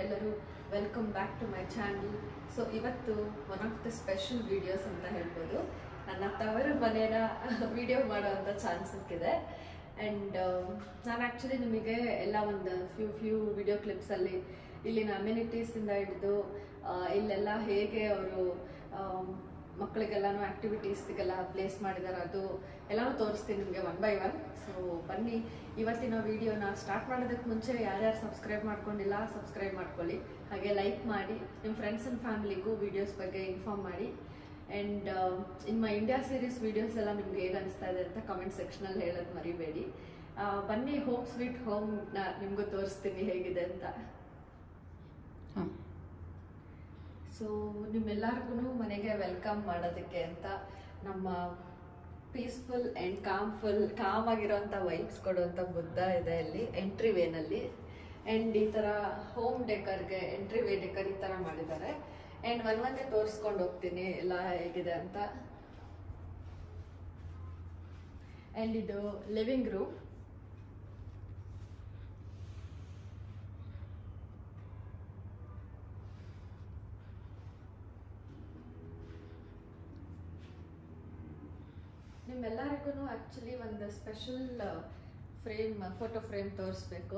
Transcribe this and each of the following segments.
ಎಲ್ಲರೂ welcome back to my channel so ಇವತ್ತು one of the special videos ಅಂತ ಹೇಳ್ಬೋದು ನನ್ನ ತವರು ಮನೇನ ವಿಡಿಯೋ ಮಾಡೋವಂಥ ಚಾನ್ಸ್ ಸಿಕ್ಕಿದೆ ಆ್ಯಂಡ್ ನಾನು ಆ್ಯಕ್ಚುಲಿ ನಿಮಗೆ ಎಲ್ಲ ಒಂದು ಫ್ಯೂ ಫ್ಯೂ ವಿಡಿಯೋ ಕ್ಲಿಪ್ಸಲ್ಲಿ ಇಲ್ಲಿನ ಅಮ್ಯುನಿಟೀಸಿಂದ ಹಿಡಿದು ಇಲ್ಲೆಲ್ಲ ಹೇಗೆ ಅವರು ಮಕ್ಕಳಿಗೆಲ್ಲಾನು ಆ್ಯಕ್ಟಿವಿಟೀಸ್ಗೆಲ್ಲ ಪ್ಲೇಸ್ ಮಾಡಿದ್ದಾರೆ ಅದು ಎಲ್ಲನೂ ತೋರಿಸ್ತೀನಿ ನಿಮಗೆ ಒನ್ ಬೈ ಒನ್ ಸೊ ಬನ್ನಿ ಇವತ್ತಿನ ವಿಡಿಯೋನ ಸ್ಟಾರ್ಟ್ ಮಾಡೋದಕ್ಕೆ ಮುಂಚೆ ಯಾರ್ಯಾರು ಸಬ್ಸ್ಕ್ರೈಬ್ ಮಾಡ್ಕೊಂಡಿಲ್ಲ ಸಬ್ಸ್ಕ್ರೈಬ್ ಮಾಡ್ಕೊಳ್ಳಿ ಹಾಗೆ ಲೈಕ್ ಮಾಡಿ ನಿಮ್ಮ ಫ್ರೆಂಡ್ಸ್ ಆ್ಯಂಡ್ ಫ್ಯಾಮಿಲಿಗೂ ವೀಡಿಯೋಸ್ ಬಗ್ಗೆ ಇನ್ಫಾರ್ಮ್ ಮಾಡಿ ಆ್ಯಂಡ್ ಇನ್ನು ಇಂಡಿಯಾ ಸೀರೀಸ್ ವೀಡಿಯೋಸ್ ಎಲ್ಲ ನಿಮ್ಗೆ ಹೇಗೆ ಅನಿಸ್ತಾ ಇದೆ ಅಂತ ಕಮೆಂಟ್ ಸೆಕ್ಷನಲ್ಲಿ ಹೇಳೋದು ಮರಿಬೇಡಿ ಆ, ಬನ್ನಿ ಹೋಮ್ ಸ್ವೀಟ್ ಹೋಮ್ನ ನಿಮಗೂ ತೋರಿಸ್ತೀನಿ ಹೇಗಿದೆ ಅಂತ ಹಾಂ ಸೊ ನಿಮ್ಮೆಲ್ಲರಿಗೂ ಮನೆಗೆ ವೆಲ್ಕಮ್ ಮಾಡೋದಕ್ಕೆ ಅಂತ ನಮ್ಮ ಪೀಸ್ಫುಲ್ ಆ್ಯಂಡ್ ಕಾಮ್ಫುಲ್ ಕಾಮ್ ಆಗಿರೋಂಥ ವೈಬ್ಸ್ ಕೊಡುವಂಥ ಬುದ್ಧ ಇದೆ ಇಲ್ಲಿ ಎಂಟ್ರಿ ವೇನಲ್ಲಿ ಆ್ಯಂಡ್ ಈ ಥರ ಹೋಮ್ ಡೆಕರ್ಗೆ ಎಂಟ್ರಿ ವೇ ಡೆಕರ್ ಈ ಥರ ಮಾಡಿದ್ದಾರೆ ಆ್ಯಂಡ್ ಒನ್ ಒಂದೇ ತೋರಿಸ್ಕೊಂಡು ಹೋಗ್ತೀನಿ ಎಲ್ಲ ಹೇಗಿದೆ ಅಂತ ಆ್ಯಂಡ್ ಇದು ಲಿವಿಂಗ್ ರೂಮ್ ನಿಮ್ಮೆಲ್ಲರಿಗೂ ಆ್ಯಕ್ಚುಲಿ ಒಂದು ಸ್ಪೆಷಲ್ ಫ್ರೇಮ್ ಫೋಟೋ ಫ್ರೇಮ್ ತೋರಿಸ್ಬೇಕು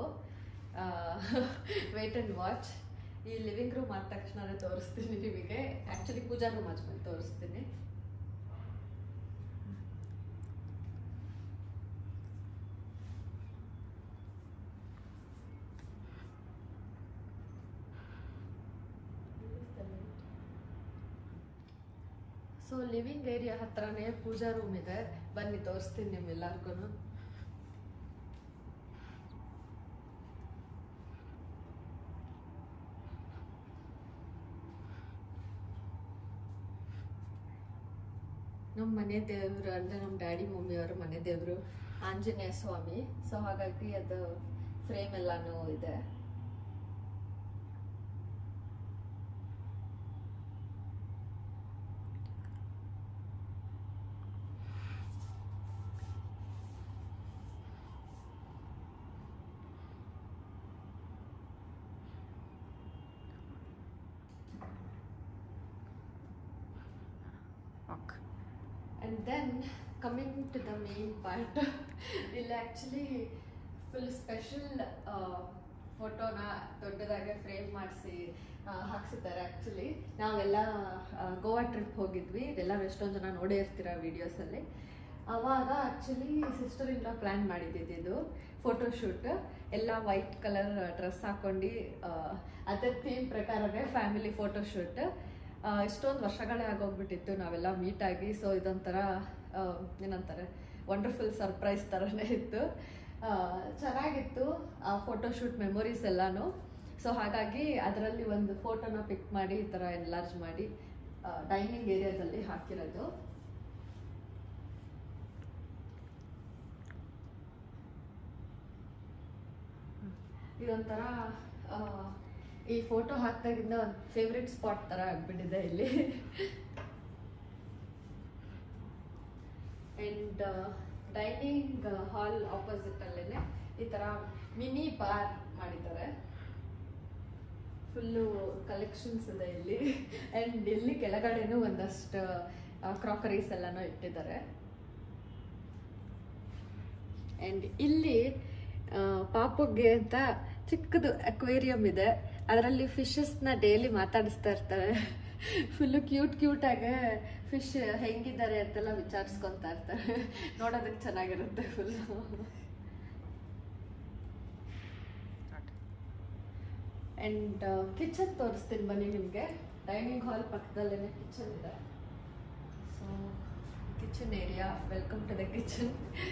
ವೇಟ್ ಆ್ಯಂಡ್ ವಾಚ್ ಈ ಲಿವಿಂಗ್ ರೂಮ್ ಆದ ತಕ್ಷಣ ತೋರಿಸ್ತೀನಿ ನಿಮಗೆ ಆ್ಯಕ್ಚುಲಿ ಪೂಜಾ ರೂಮ್ ಆದ್ಮೇಲೆ ತೋರಿಸ್ತೀನಿ ಸೊ ಲಿವಿಂಗ್ ಏರಿಯಾ ಹತ್ರನೇ ಪೂಜಾ ರೂಮ್ ಇದೆ ಬನ್ನಿ ತೋರಿಸ್ತೀನಿ ನಿಮ್ಮೆಲ್ಲರಿಗೂ ನಮ್ಮ ಮನೆ ದೇವರು ಅಂದರೆ ನಮ್ಮ ಡ್ಯಾಡಿ ಮಮ್ಮಿಯವರು ಮನೆ ದೇವರು ಆಂಜನೇಯ ಸ್ವಾಮಿ ಸೊ ಹಾಗಾಗಿ ಅದು ಫ್ರೇಮ್ ಎಲ್ಲಾನು ಇದೆ okay and then coming to the main part ಇಲ್ಲಿ ಆ್ಯಕ್ಚುಲಿ ಫುಲ್ ಸ್ಪೆಷಲ್ ಫೋಟೋನ ದೊಡ್ಡದಾಗೆ ಫ್ರೇಮ್ ಮಾಡಿಸಿ ಹಾಕ್ಸಿದ್ದಾರೆ ಆ್ಯಕ್ಚುಲಿ ನಾವೆಲ್ಲ ಗೋವಾ ಟ್ರಿಪ್ ಹೋಗಿದ್ವಿ ಇದೆಲ್ಲ ಎಷ್ಟೊಂದು ಜನ ನೋಡೇ ಇರ್ತೀರ ವೀಡಿಯೋಸಲ್ಲಿ ಅವಾಗ ಆ್ಯಕ್ಚುಲಿ ಸಿಸ್ಟರ್ ಇಂದ ಪ್ಲ್ಯಾನ್ ಮಾಡಿದ್ದಿದ್ದು ಇದು ಫೋಟೋಶೂಟ್ ಎಲ್ಲ ವೈಟ್ ಕಲರ್ ಡ್ರೆಸ್ ಹಾಕೊಂಡು ಅದರ ಥೀಮ್ ಪ್ರಕಾರನೇ ಫ್ಯಾಮಿಲಿ ಫೋಟೋಶೂಟ್ ಇಷ್ಟೊಂದು ವರ್ಷಗಳೇ ಆಗೋಗ್ಬಿಟ್ಟಿತ್ತು ನಾವೆಲ್ಲ ಮೀಟ್ ಆಗಿ ಸೊ ಇದೊಂಥರ ಆ, ಏನಂತಾರೆ ವಂಡರ್ಫುಲ್ ಸರ್ಪ್ರೈಸ್ ಥರನೇ ಇತ್ತು ಆ, ಚೆನ್ನಾಗಿತ್ತು ಆ ಫೋಟೋಶೂಟ್ ಮೆಮೊರೀಸ್ ಎಲ್ಲಾನು ಸೊ ಹಾಗಾಗಿ ಅದರಲ್ಲಿ ಒಂದು ಫೋಟೋನ ಪಿಕ್ ಮಾಡಿ ಈ ಥರ ಎನ್ಲಾರ್ಜ್ ಮಾಡಿ ಡೈನಿಂಗ್ ಏರಿಯಾದಲ್ಲಿ ಹಾಕಿರೋದು ಇದೊಂಥರ ಆ, ಈ ಫೋಟೋ ಹಾಕ್ದಾಗಿಂದ ಒಂದು ಫೇವ್ರೆಟ್ ಸ್ಪಾಟ್ ಥರ ಆಗ್ಬಿಟ್ಟಿದೆ ಇಲ್ಲಿ ಆ್ಯಂಡ್ ಡೈನಿಂಗ್ ಹಾಲ್ ಆಪೋಸಿಟ್ ಅಲ್ಲೇ ಈ ಥರ ಮಿನಿ ಬಾರ್ ಮಾಡಿದ್ದಾರೆ ಫುಲ್ಲು ಕಲೆಕ್ಷನ್ಸ್ ಇದೆ ಇಲ್ಲಿ ಆ್ಯಂಡ್ ಇಲ್ಲಿ ಕೆಳಗಡೆನೂ ಒಂದಷ್ಟು ಕ್ರಾಕರೀಸ್ ಎಲ್ಲನೂ ಇಟ್ಟಿದ್ದಾರೆ ಆ್ಯಂಡ್ ಇಲ್ಲಿ ಆ, ಪಾಪುಗೆ ಅಂತ ಚಿಕ್ಕದು ಅಕ್ವೇರಿಯಂ ಇದೆ ಅದರಲ್ಲಿ ಫಿಶಸ್ನ ಡೈಲಿ ಮಾತಾಡಿಸ್ತಾ ಇರ್ತಾರೆ ಫುಲ್ಲು ಕ್ಯೂಟ್ ಕ್ಯೂಟಾಗೆ ಫಿಶ್ ಹೆಂಗಿದ್ದಾರೆ ಅಂತೆಲ್ಲ ವಿಚಾರಿಸ್ಕೊತಾ ಇರ್ತಾರೆ ನೋಡೋದಕ್ಕೆ ಚೆನ್ನಾಗಿರುತ್ತೆ ಫುಲ್ಲು ಆ್ಯಂಡ್ ಕಿಚನ್ ತೋರಿಸ್ತೀನಿ ಬನ್ನಿ ನಿಮಗೆ ಡೈನಿಂಗ್ ಹಾಲ್ ಪಕ್ಕದಲ್ಲೇ ಕಿಚನ್ ಇದೆ so kitchen area welcome to the kitchen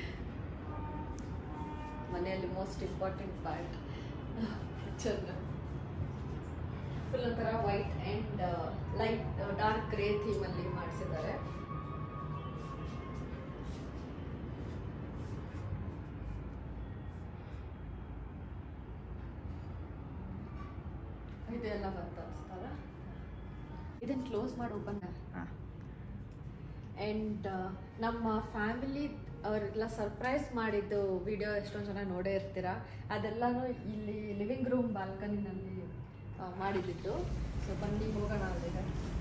ಮನೆಯಲ್ಲಿ most important part kitchen full ಒಂಥರ white and light dark grey ಥೀಮಲ್ಲಿ ಮಾಡಿಸಿದ್ದಾರೆ ಇದೆಲ್ಲ ಬಂತ ಅನ್ಸ್ತಾರ ಇದನ್ನ ಕ್ಲೋಸ್ ಮಾಡಿ ಓಪನ್ ಹಾಂ ಆ್ಯಂಡ್ ನಮ್ಮ ಫ್ಯಾಮಿಲಿ ಅವರೆಲ್ಲ ಸರ್ಪ್ರೈಸ್ ಮಾಡಿದ್ದು ವಿಡಿಯೋ ಎಷ್ಟೊಂದು ಜನ ನೋಡೇ ಇರ್ತೀರ ಅದೆಲ್ಲನೂ ಇಲ್ಲಿ ಲಿವಿಂಗ್ ರೂಮ್ ಬಾಲ್ಕನಿನಲ್ಲಿ ಮಾಡಿದ್ದು ಸೊ ಬನ್ನಿ ಹೋಗೋಣ ಅಲ್ಲಿಗೆ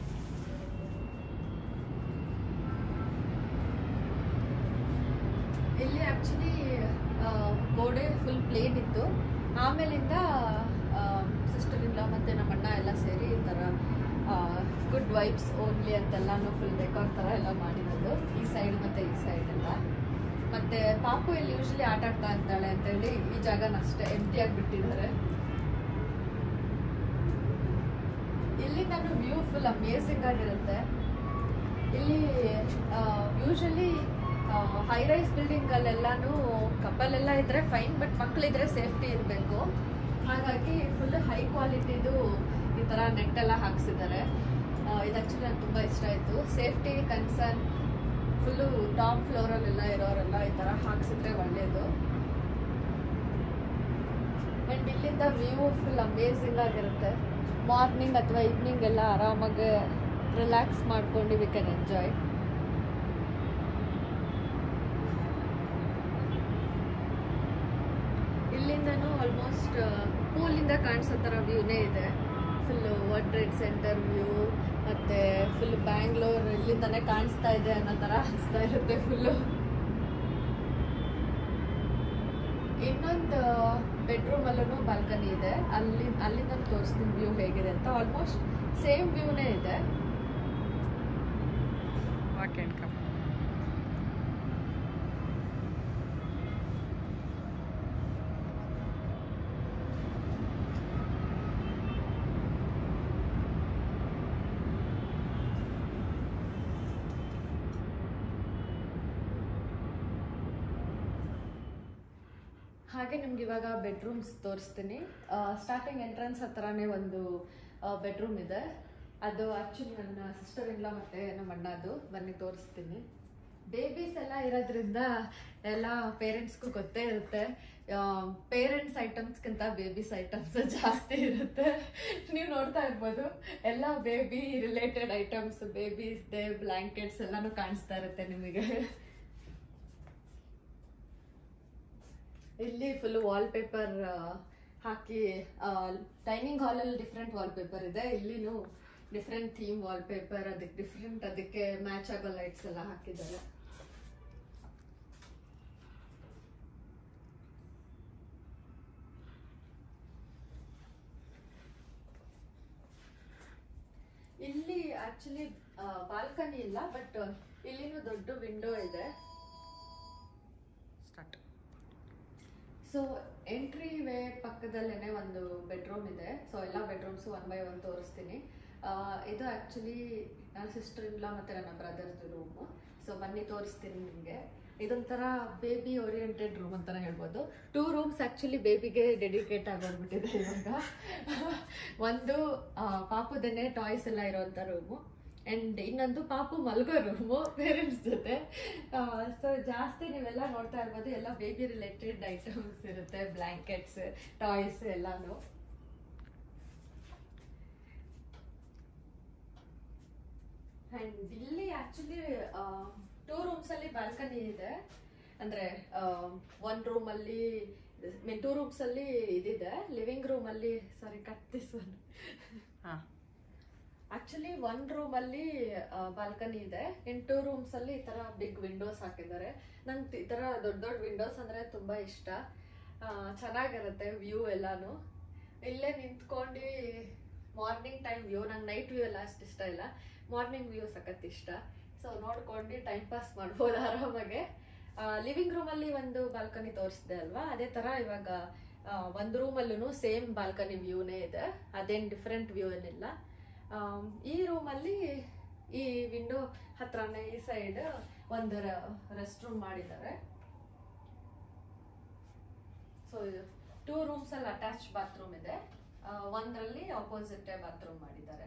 ಇಲ್ಲಿ ಆ್ಯಕ್ಚುಲಿ ಗೋಡೆ ಫುಲ್ ಪ್ಲೇನ್ ಇತ್ತು ಆಮೇಲಿಂದ ಸಿಸ್ಟರ್ ಇಲ್ಲ ಮತ್ತು ನಮ್ಮ ಅಣ್ಣ ಎಲ್ಲ ಸೇರಿ ಈ ಥರ ಗುಡ್ ವೈಬ್ಸ್ ಓನ್ಲಿ ಅಂತೆಲ್ಲಾನು ಫುಲ್ ಡೆಕೋರ್ ಥರ ಎಲ್ಲ ಮಾಡಿರೋದು ಈ ಸೈಡ್ ಮತ್ತು ಈ ಸೈಡ್ ಎಲ್ಲ ಮತ್ತು ಪಾಪು ಇಲ್ಲಿ ಯೂಶಲಿ ಆಟ ಆಡ್ತಾ ಇರ್ತಾಳೆ ಅಂತೇಳಿ ಈ ಜಾಗನ ಅಷ್ಟೇ ಎಂಟಿ ಆಗಿಬಿಟ್ಟಿದ್ದಾರೆ ಇಲ್ಲಿ ನಾನು ವ್ಯೂ ಫುಲ್ ಅಮೇಸಿಂಗ್ ಆಗಿರುತ್ತೆ ಇಲ್ಲಿ ಯೂಶಲಿ ಹೈ ರೈಸ್ ಬಿಲ್ಡಿಂಗಲ್ಲೆಲ್ಲಾನು ಕಪಲ್ ಎಲ್ಲ ಇದ್ರೆ ಫೈನ್ ಬಟ್ ಮಕ್ಕಳಿದ್ರೆ ಸೇಫ್ಟಿ ಇರಬೇಕು ಹಾಗಾಗಿ ಫುಲ್ ಹೈ ಕ್ವಾಲಿಟಿದು ಈ ಥರ ನೆಟ್ ಎಲ್ಲ ಹಾಕ್ಸಿದ್ದಾರೆ ಇದು ಆ್ಯಕ್ಚುಲಿ ನಂಗೆ ತುಂಬ ಇಷ್ಟ ಆಯಿತು ಸೇಫ್ಟಿ ಕನ್ಸರ್ನ್ ಫುಲ್ಲು ಟಾಪ್ ಫ್ಲೋರಲ್ಲೆಲ್ಲ ಇರೋರೆಲ್ಲ ಈ ಥರ ಹಾಕ್ಸಿದ್ರೆ ಒಳ್ಳೆಯದು ಆ್ಯಂಡ್ ಇಲ್ಲಿಂದ ವ್ಯೂ ಫುಲ್ ಅಮೇಝಿಂಗ್ ಆಗಿರುತ್ತೆ ಮಾರ್ನಿಂಗ್ ಅಥವಾ ಈವ್ನಿಂಗ್ ಎಲ್ಲ ಆರಾಮಾಗಿ ರಿಲ್ಯಾಕ್ಸ್ ಮಾಡ್ಕೊಂಡು ವಿ ಕ್ಯಾನ್ ಎಂಜಾಯ್ ಇಲ್ಲಿಂದನೂ ಆಲ್ಮೋಸ್ಟ್ ಪೂಲಿಂದ ಕಾಣಿಸೋ ಥರ ವ್ಯೂನೇ ಇದೆ full world trade center view ಮತ್ತು ಫುಲ್ ಬ್ಯಾಂಗ್ಳೂರ್ ಇಲ್ಲಿಂದನೇ ಕಾಣಿಸ್ತಾ ಇದೆ ಅನ್ನೋ ಥರ ಅನಿಸ್ತಾ ಇರುತ್ತೆ ಫುಲ್ಲು ಇನ್ನೊಂದು ಬೆಡ್ರೂಮಲ್ಲೂ ಬಾಲ್ಕನಿ ಇದೆ ಅಲ್ಲಿ ಅಲ್ಲಿಂದ ತೋರಿಸ್ತೀನಿ ವ್ಯೂ ಹೇಗಿದೆ ಅಂತ ಆಲ್ಮೋಸ್ಟ್ ಸೇಮ್ ವ್ಯೂನೇ ಇದೆ ವಾಕ್ ಆ್ಯಂಡ್ ಕಮ್ ಹಾಗೆ ನಿಮ್ಗೆ ಇವಾಗ ಬೆಡ್ರೂಮ್ಸ್ ತೋರಿಸ್ತೀನಿ ಸ್ಟಾರ್ಟಿಂಗ್ ಎಂಟ್ರೆನ್ಸ್ ಹತ್ರನೇ ಒಂದು ಬೆಡ್ರೂಮ್ ಇದೆ ಅದು ಆ್ಯಕ್ಚುಲಿ ನನ್ನ ಸಿಸ್ಟರ್ ಇಲ್ಲ ಮತ್ತು ನಮ್ಮ ಅಣ್ಣದು ಬನ್ನಿ ತೋರಿಸ್ತೀನಿ ಬೇಬೀಸ್ ಎಲ್ಲ ಇರೋದ್ರಿಂದ ಎಲ್ಲ ಪೇರೆಂಟ್ಸ್ಗೂ ಗೊತ್ತೇ ಇರುತ್ತೆ ಪೇರೆಂಟ್ಸ್ ಐಟಮ್ಸ್ಗಿಂತ ಬೇಬೀಸ್ ಐಟಮ್ಸ್ ಜಾಸ್ತಿ ಇರುತ್ತೆ ನೀವು ನೋಡ್ತಾ ಇರ್ಬೋದು ಎಲ್ಲ baby related items babies they blankets ಎಲ್ಲಾನು ಕಾಣಿಸ್ತಾ ಇರುತ್ತೆ ನಿಮಗೆ ಇಲ್ಲಿ ಫುಲ್ ವಾಲ್ ಪೇಪರ್ ಹಾಕಿ ಡೈನಿಂಗ್ ಹಾಲಲ್ಲಿ ಡಿಫ್ರೆಂಟ್ ವಾಲ್ ಪೇಪರ್ ಇದೆ ಇಲ್ಲಿನೂ ಡಿಫ್ರೆಂಟ್ ಥೀಮ್ ವಾಲ್ ಪೇಪರ್ ಅದಕ್ಕೆ ಡಿಫ್ರೆಂಟ್ ಅದಕ್ಕೆ ಮ್ಯಾಚ್ ಆಗೋ ಲೈಟ್ಸ್ ಎಲ್ಲ ಹಾಕಿದ್ದಾರೆ ಇಲ್ಲಿ ಆಕ್ಚುಲಿ ಬಾಲ್ಕನಿ ಇಲ್ಲ ಬಟ್ ಇಲ್ಲಿನೂ ದೊಡ್ಡ ವಿಂಡೋ ಇದೆ ಸ್ಟಾರ್ಟ್ ಸೊ ಎಂಟ್ರಿ ವೇ ಪಕ್ಕದಲ್ಲೇ ಒಂದು ಬೆಡ್ರೂಮ್ ಇದೆ ಸೊ ಎಲ್ಲ ಬೆಡ್ರೂಮ್ಸು ಒನ್ ಬೈ ಒನ್ ತೋರಿಸ್ತೀನಿ ಆ, ಇದು ಆ್ಯಕ್ಚುಲಿ ನನ್ನ ಸಿಸ್ಟರ್ ಇಲ್ಲ ಮತ್ತು ನನ್ನ ಬ್ರದರ್ದು ರೂಮು ಸೊ ಬನ್ನಿ ತೋರಿಸ್ತೀನಿ ನಿಮಗೆ ಇದೊಂಥರ ಬೇಬಿ ಓರಿಯೆಂಟೆಡ್ ರೂಮ್ ಅಂತಲೇ ಹೇಳ್ಬೋದು ಟೂ ರೂಮ್ಸ್ ಆ್ಯಕ್ಚುಲಿ ಬೇಬಿಗೆ ಡೆಡಿಕೇಟ್ ಆಗೋಗ್ಬಿಟ್ಟಿದೆ ಇವಾಗ ಒಂದು ಆ, ಪಾಪುದನ್ನೇ ಟಾಯ್ಸ್ ಎಲ್ಲ ಇರೋವಂಥ ರೂಮು ಆ್ಯಂಡ್ ಇನ್ನೊಂದು ಪಾಪು ಮಲ್ಗೋ ರೂಮು ಪೇರೆಂಟ್ಸ್ ಜೊತೆ ಸೊ ಜಾಸ್ತಿ ನೀವೆಲ್ಲ ನೋಡ್ತಾ ಇರ್ಬೋದು ಎಲ್ಲ ಬೇಬಿ ರಿಲೇಟೆಡ್ ಐಟಮ್ಸ್ ಇರುತ್ತೆ ಬ್ಲ್ಯಾಂಕೆಟ್ಸ್ ಟಾಯ್ಸ್ ಎಲ್ಲಾನು ಆ್ಯಂಡ್ ಇಲ್ಲಿ ಆ್ಯಕ್ಚುಲಿ ಟೂ ರೂಮ್ಸಲ್ಲಿ ಬಾಲ್ಕನಿ ಇದೆ ಅಂದರೆ ಒನ್ ರೂಮಲ್ಲಿ ಮೀನ್ ಟೂ ರೂಮ್ಸಲ್ಲಿ ಇದಿದೆ ಲಿವಿಂಗ್ ರೂಮಲ್ಲಿ ಸಾರಿ ಕಟ್ ದಿಸ್ ಒನ್ ಹಾಂ ಆಕ್ಚುಲಿ ಒನ್ ರೂಮ್ ಅಲ್ಲಿ ಬಾಲ್ಕನಿ ಇದೆ ಇನ್ ಟೂ ರೂಮ್ಸ್ ಅಲ್ಲಿ ಈ ತರ ಬಿಗ್ ವಿಂಡೋಸ್ ಹಾಕಿದ್ದಾರೆ ನಂಗೆ ಈ ತರ ದೊಡ್ಡ ದೊಡ್ಡ ವಿಂಡೋಸ್ ಅಂದ್ರೆ ತುಂಬಾ ಇಷ್ಟ ಆ, ಚೆನ್ನಾಗಿರುತ್ತೆ ವ್ಯೂ ಎಲ್ಲಾನು ಇಲ್ಲೇ ನಿಂತ್ಕೊಂಡು ಮಾರ್ನಿಂಗ್ ಟೈಮ್ ವ್ಯೂ ನಂಗೆ ನೈಟ್ ವ್ಯೂ ಎಲ್ಲ ಅಷ್ಟು ಇಷ್ಟ ಇಲ್ಲ ಮಾರ್ನಿಂಗ್ ವ್ಯೂ ಸಖತ್ ಇಷ್ಟ ಸೊ ನೋಡ್ಕೊಂಡು ಟೈಮ್ ಪಾಸ್ ಮಾಡ್ಬೋದು ಆರಾಮಾಗೆ ಲಿವಿಂಗ್ ರೂಮಲ್ಲಿ ಒಂದು ಬಾಲ್ಕನಿ ತೋರಿಸಿದೆ ಅಲ್ವಾ ಅದೇ ಥರ ಇವಾಗ ಆ, ಒಂದು ರೂಮಲ್ಲೂ ಸೇಮ್ ಬಾಲ್ಕನಿ ವ್ಯೂನೇ ಇದೆ ಅದೇನು ಡಿಫ್ರೆಂಟ್ ವ್ಯೂ ಏನಿಲ್ಲ ಆಮ್, ಈ ರೂಮಲ್ಲಿ ಈ ವಿಂಡೋ ಹತ್ರನೇ ಈ ಸೈಡ್ ಒಂದು ರೆಸ್ಟ್ ರೂಮ್ ಮಾಡಿದ್ದಾರೆ ಸೊ ಟೂ ರೂಮ್ಸ್ ಅಲ್ಲಿ ಅಟ್ಯಾಚ್ ಬಾತ್ರೂಮ್ ಇದೆ ಆ, ಒಂದ್ರಲ್ಲಿ ಆಪೋಸಿಟ್ ಬಾತ್ರೂಮ್ ಮಾಡಿದ್ದಾರೆ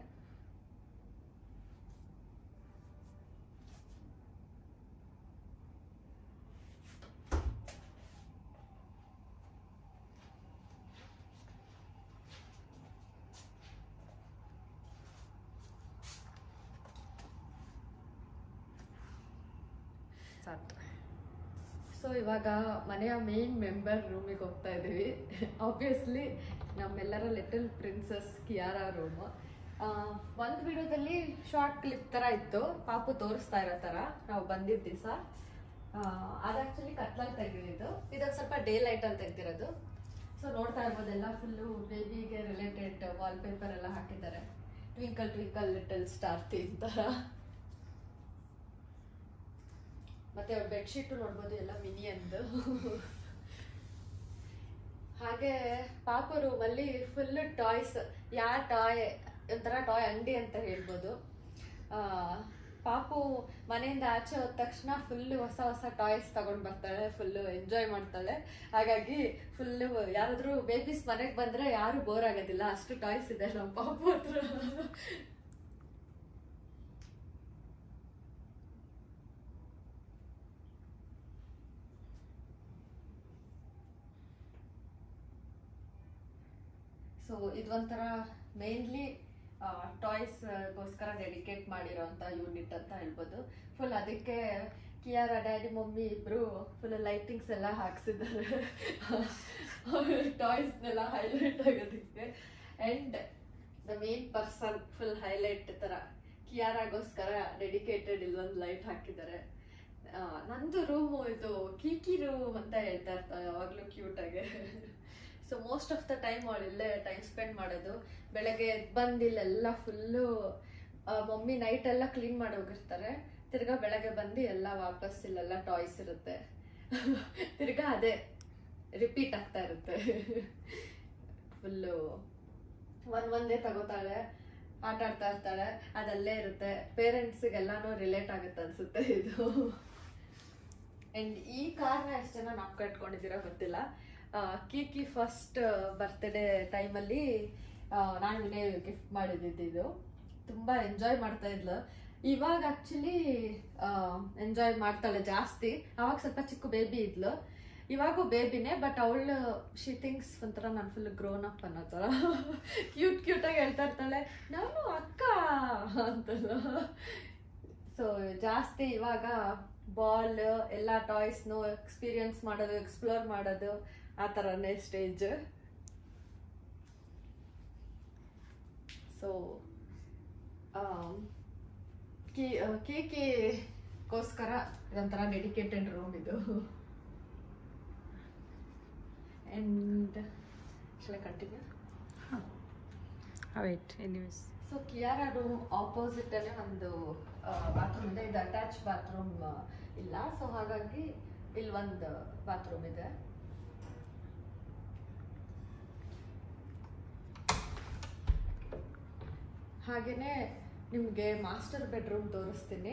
ಸ್ಟಾರ್ಟ್ ಸೊ ಸೊ ಇವಾಗ ಮನೆಯ ಮೇನ್ ಮೆಂಬರ್ ರೂಮಿಗೆ ಹೋಗ್ತಾ ಇದ್ದೀವಿ ಆಬ್ವಿಯಸ್ಲಿ ನಮ್ಮೆಲ್ಲರ ಲಿಟಲ್ ಪ್ರಿನ್ಸಸ್ ಕಿಯಾರ ರೂಮ್ ಒಂದು ವಿಡಿಯೋದಲ್ಲಿ ಶಾರ್ಟ್ ಕ್ಲಿಪ್ ಥರ ಇತ್ತು ಪಾಪು ತೋರಿಸ್ತಾ ಇರೋ ಥರ ನಾವು ಬಂದಿದ್ದ ದಿವಸ ಅದು ಆ್ಯಕ್ಚುಲಿ ಕತ್ಲಲ್ಲಿ ತೆಗೆದಿದ್ದು ಇದೊಂದು ಸ್ವಲ್ಪ ಡೇ ಲೈಟಲ್ಲಿ ತೆಗ್ದಿರೋದು ಸೊ ನೋಡ್ತಾ ಇರ್ಬೋದು ಎಲ್ಲ ಫುಲ್ಲು ಬೇಬಿಗೆ ರಿಲೇಟೆಡ್ ವಾಲ್ಪೇಪರ್ ಎಲ್ಲ ಹಾಕಿದ್ದಾರೆ twinkle twinkle little star theme ಥರ ಮತ್ತೆ ಬೆಡ್ಶೀಟ್ ನೋಡ್ಬೋದು ಎಲ್ಲ ಮಿನಿ ಅಂದು ಹಾಗೆ ಪಾಪ ರೂಮಲ್ಲಿ ಫುಲ್ ಟಾಯ್ಸ್ ಯಾವ ಟಾಯ್ ಒಂಥರ ಟಾಯ್ ಅಂಗಡಿ ಅಂತ ಹೇಳ್ಬೋದು ಆ, ಪಾಪು ಮನೆಯಿಂದ ಆಚೆ ಹೋದ ತಕ್ಷಣ ಫುಲ್ ಹೊಸ ಹೊಸ ಟಾಯ್ಸ್ ತಗೊಂಡ್ ಬರ್ತಾಳೆ ಫುಲ್ಲು ಎಂಜಾಯ್ ಮಾಡ್ತಾಳೆ ಹಾಗಾಗಿ ಫುಲ್ಲು ಯಾರಾದ್ರೂ ಬೇಬೀಸ್ ಮನೆಗೆ ಬಂದ್ರೆ ಯಾರು ಬೋರ್ ಆಗೋದಿಲ್ಲ ಅಷ್ಟು ಟಾಯ್ಸ್ ಇದೆ ನಮ್ಮ ಪಾಪು ಹತ್ರ ಸೊ ಇದೊಂಥರ ಮೇನ್ಲಿ ಟಾಯ್ಸ್ಗೋಸ್ಕರ ಡೆಡಿಕೇಟ್ ಮಾಡಿರೋಂಥ ಯೂನಿಟ್ ಅಂತ ಹೇಳ್ಬೋದು ಫುಲ್ ಅದಕ್ಕೆ ಕಿಯಾರ ಡ್ಯಾಡಿ ಮಮ್ಮಿ ಇಬ್ರು ಫುಲ್ ಲೈಟಿಂಗ್ಸ್ ಎಲ್ಲ ಹಾಕ್ಸಿದ್ದಾರೆ ಟಾಯ್ಸ್ನೆಲ್ಲ ಹೈಲೈಟ್ ಆಗೋದಕ್ಕೆ and the main person full highlight ಥರ ಕಿಯಾರಾಗೋಸ್ಕರ ಡೆಡಿಕೇಟೆಡ್ ಇಲ್ಲೊಂದು ಲೈಟ್ ಹಾಕಿದ್ದಾರೆ ಆ, ನಂದು ರೂಮು ಇದು ಕೀಕಿ ರೂಮ್ ಅಂತ ಹೇಳ್ತಾ ಇರ್ತಾರೆ ಯಾವಾಗಲೂ ಕ್ಯೂಟಾಗೆ so most of the time ಅವಳು ಇಲ್ಲೇ ಟೈಮ್ ಸ್ಪೆಂಡ್ ಮಾಡೋದು ಬೆಳಗ್ಗೆ ಎದ್ದು ಬಂದು ಇಲ್ಲೆಲ್ಲ ಫುಲ್ಲು ಮಮ್ಮಿ ನೈಟ್ ಎಲ್ಲ ಕ್ಲೀನ್ ಮಾಡಿ ಹೋಗಿರ್ತಾರೆ ತಿರ್ಗಾ ಬೆಳಗ್ಗೆ ಬಂದು ಎಲ್ಲ ವಾಪಸ್ ಇಲ್ಲೆಲ್ಲ ಟಾಯ್ಸ್ ಇರುತ್ತೆ ತಿರ್ಗಾ ಅದೇ ರಿಪೀಟ್ ಆಗ್ತಾ ಇರುತ್ತೆ ಫುಲ್ಲು ಒಂದ್ ಒಂದೇ ತಗೋತಾಳೆ ಆಟ ಆಡ್ತಾ ಇರ್ತಾಳೆ ಅದಲ್ಲೇ ಇರುತ್ತೆ ಪೇರೆಂಟ್ಸಿಗೆಲ್ಲಾನು ರಿಲೇಟ್ ಆಗುತ್ತೆ ಅನ್ಸುತ್ತೆ ಇದು ಅಂಡ್ ಈ ಕಾರ್ನ ಎಷ್ಟು ಜನ ನಾವು ಕಟ್ಕೊಂಡಿದ್ದೀರೋ ಗೊತ್ತಿಲ್ಲ ಆ, ಕೀಕಿ ಫಸ್ಟ್ ಬರ್ತ್ಡೇ ಟೈಮಲ್ಲಿ ನಾನು ವಿನಯ್ ಗಿಫ್ಟ್ ಮಾಡಿದ್ದಿದ್ದು ಇದು ತುಂಬ ಎಂಜಾಯ್ ಮಾಡ್ತಾ ಇದ್ಲು ಇವಾಗ ಆಕ್ಚುಲಿ ಎಂಜಾಯ್ ಮಾಡ್ತಾಳೆ ಜಾಸ್ತಿ ಅವಾಗ ಸ್ವಲ್ಪ ಚಿಕ್ಕ ಬೇಬಿ ಇದ್ಲು ಇವಾಗೂ ಬೇಬಿನೇ ಬಟ್ ಅವಳು ಶಿ ಥಿಂಗ್ಸ್ ಒಂಥರ ನಾನು ಫುಲ್ ಗ್ರೋನ್ ಅಪ್ ಅನ್ನೋ ಥರ ಕ್ಯೂಟ್ ಕ್ಯೂಟಾಗಿ ಹೇಳ್ತಾ ಇರ್ತಾಳೆ ನಾನು ಅಕ್ಕ ಅಂತಲ್ಲ ಸೊ ಜಾಸ್ತಿ ಇವಾಗ ಬಾಲ್ ಎಲ್ಲ ಟಾಯ್ಸ್ನು ಎಕ್ಸ್ಪೀರಿಯನ್ಸ್ ಮಾಡೋದು ಎಕ್ಸ್ಪ್ಲೋರ್ ಮಾಡೋದು ಆ ಥರನೇ ಸ್ಟೇಜ್ ಸೊ ಕೀ ಕೇಕಿಗೋಸ್ಕರ ಇದೊಂಥರ ಡೆಡಿಕೇಟೆಡ್ ರೂಮ್ ಇದು and continue wait anyways so Kiara room opposite ಅಲ್ಲೇ ಒಂದು ಬಾತ್ರೂಮ್ ಇದೆ ಇದು ಅಟ್ಯಾಚ್ ಬಾತ್ರೂಮ್ ಇಲ್ಲ ಸೊ ಹಾಗಾಗಿ ಇಲ್ಲಿ ಒಂದು ಬಾತ್ರೂಮ್ ಇದೆ ಹಾಗೇನೆ ನಿಮಗೆ ಮಾಸ್ಟರ್ ಬೆಡ್ರೂಮ್ ತೋರಿಸ್ತೀನಿ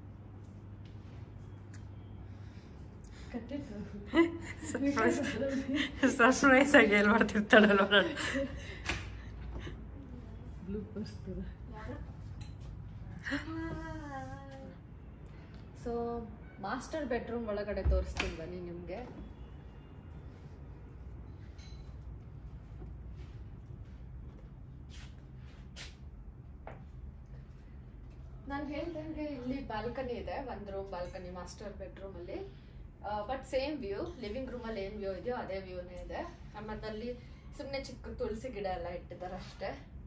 ಕಟ್ಟಿದ್ದು ಸರ್ಪ್ರೈಸ್ ಆಗಿ ಎಲ್ಲಿ ಮಾಡ್ತಿರ್ತಾಳಲ್ವ ನಾನು ಬ್ಲೂಪರ್ಸ್ ಸೊ ಮಾಸ್ಟರ್ ಬೆಡ್ರೂಮ್ ಒಳಗಡೆ ತೋರಿಸ್ತೀನಿ ಬನ್ನಿ ನಿಮಗೆ ನಾನು ಹೇಳ್ದಂಗೆ ಇಲ್ಲಿ ಬಾಲ್ಕನಿ ಇದೆ ಒಂದು ರೂಮ್ ಬಾಲ್ಕನಿ ಮಾಸ್ಟರ್ ಬೆಡ್ರೂಮ್ ಅಲ್ಲಿ but same view living room ಅಲ್ಲಿ ಏನ್ ವ್ಯೂ ಇದೆಯೋ ಅದೇ ವ್ಯೂನೇ ಇದೆ ಮತ್ತೆ ಅಲ್ಲಿ ಸುಮ್ಮನೆ ಚಿಕ್ಕ ತುಳಸಿ ಗಿಡ ಎಲ್ಲ ಇಟ್ಟಿದ್ದಾರೆ ಅಷ್ಟೇ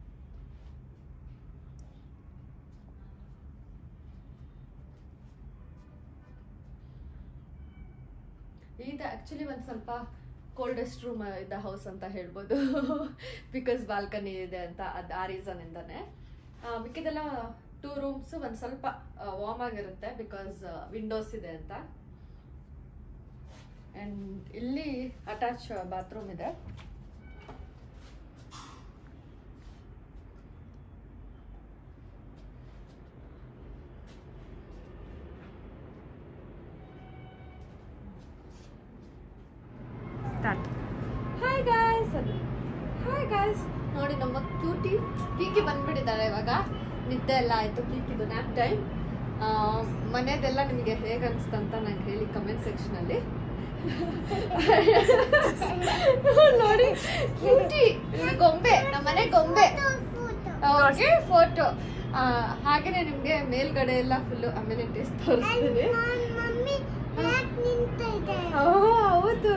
ಇದು ಆಕ್ಚುಲಿ ಒಂದು ಸ್ವಲ್ಪ ಕೋಲ್ಡೆಸ್ಟ್ ರೂಮ್ ಇದ್ದ ಹೌಸ್ ಅಂತ ಹೇಳ್ಬೋದು ಬಿಕಾಸ್ ಬಾಲ್ಕನಿ ಇದೆ ಅಂತ ಅದು ಆ ರೀಸನ್ ಇಂದಾನೆ ಆ, ಮಿಕ್ಕಿದೆಲ್ಲ ಟೂ ರೂಮ್ಸ್ ಒಂದು ಸ್ವಲ್ಪ ವಾರ್ಮ್ ಆಗಿರುತ್ತೆ ಬಿಕಾಸ್ ವಿಂಡೋಸ್ ಇದೆ ಅಂತ ಅಂಡ್ ಇಲ್ಲಿ ಅಟ್ಯಾಚ್ ಬಾತ್ರೂಮ್ ಇದೆ ಸ್ಟಾರ್ಟ್ ಹಾಯ್ ಗಾಯ್ಸ್ ಅದು ಹಾಯ್ ಗಾಯ್ಸ್ ನೋಡಿ ನಮ್ಮ ಕ್ಯೂಟಿ ಕೀಕಿ ಬಂದ್ಬಿಟ್ಟಿದ್ದಾಳೆ ಇವಾಗ ನಿದ್ದೆ ಎಲ್ಲ ಆಯ್ತು ಕೀಕಿದು ನ್ಯಾಪ್ ಟೈಮ್ ಮನೆದೆಲ್ಲ ನಿಮಗೆ ಹೇಗೆ ಅನಿಸ್ತಂತ ನಂಗೆ ಹೇಳಿ ಕಮೆಂಟ್ ಸೆಕ್ಷನಲ್ಲಿ ನೋಡಿ ಕ್ಯೂಟಿ ಗೊಂಬೆ ನಮ್ಮ ಮನೆ ಗೊಂಬೆ ಓಕೆ ಫೋಟೋ ಹಾಗೇನೆ ನಿಮ್ಗೆ ಮೇಲ್ಗಡೆ ಎಲ್ಲ ಫುಲ್ ಅಮ್ಯುನಿಟೀಸ್ ತೋರಿಸ್ತೀನಿ ಓ ಹೌದು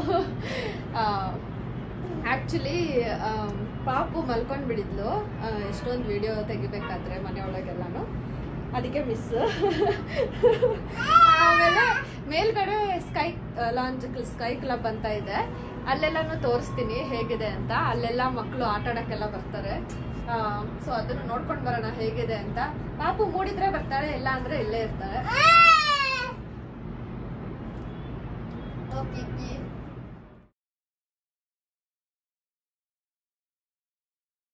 ಆ್ಯಕ್ಚುಲಿ ಪಾಪು ಮಲ್ಕೊಂಡು ಬಿಡಿದ್ಲು ಎಷ್ಟೊಂದು ವಿಡಿಯೋ ತೆಗಿಬೇಕಾದ್ರೆ ಮನೆಯೊಳಗೆಲ್ಲಾನು ಅದಕ್ಕೆ ಮಿಸ್ ಆಮೇಲೆ ಮೇಲ್ಗಡೆ ಸ್ಕೈ ಲಾಂಚ್ ಸ್ಕೈ ಕ್ಲಬ್ ಅಂತ ಇದೆ ಅಲ್ಲೆಲ್ಲಾನು ತೋರಿಸ್ತೀನಿ ಹೇಗಿದೆ ಅಂತ ಅಲ್ಲೆಲ್ಲ ಮಕ್ಕಳು ಆಟ ಆಡಕ್ಕೆಲ್ಲ ಬರ್ತಾರೆ ಸೊ ಅದನ್ನು ನೋಡ್ಕೊಂಡು ಬರೋಣ ಹೇಗಿದೆ ಅಂತ ಪಾಪು ಮೂಡಿದ್ರೆ ಬರ್ತಾಳೆ ಇಲ್ಲ ಅಂದ್ರೆ ಇಲ್ಲೇ ಇರ್ತಾಳೆ ಓ ಪಿಪ್ಪಿ